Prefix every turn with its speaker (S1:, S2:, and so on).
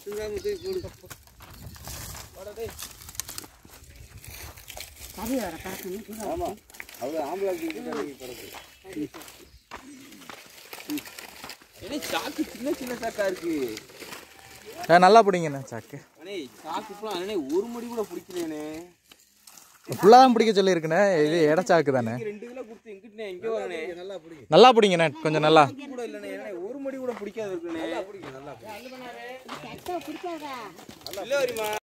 S1: கறி வர கறக்கணும்
S2: ஆமா அவ்வளோ ஆம்பளை கிடக்கு ஏன்னா சாக்கு சின்ன சின்ன சாக்கா இருக்கு
S3: ஆ, நல்லா பிடிங்கண்ணே சாக்கு
S2: அண்ணே சாக்கு ஃபுல்லாக அண்ணே ஒரு மடி கூட பிடிக்கலையானே
S3: ஃபுல்லாக தான் பிடிக்க சொல்லியிருக்கண்ணே இது இடச்சாக்கு தானே
S2: ரெண்டு கிலோ கொடுத்து எங்கிட்டே எங்கே வரனே நல்லா பிடிக்கும்
S3: நல்லா பிடிங்கண்ணே கொஞ்சம் நல்லா
S2: கூட இல்லைண்ணே ஏன்னா ஒரு மடி கூட பிடிக்காது இருக்குண்ணே
S1: கெட்ட பிடிக்காதா
S2: இல்லை வரிமா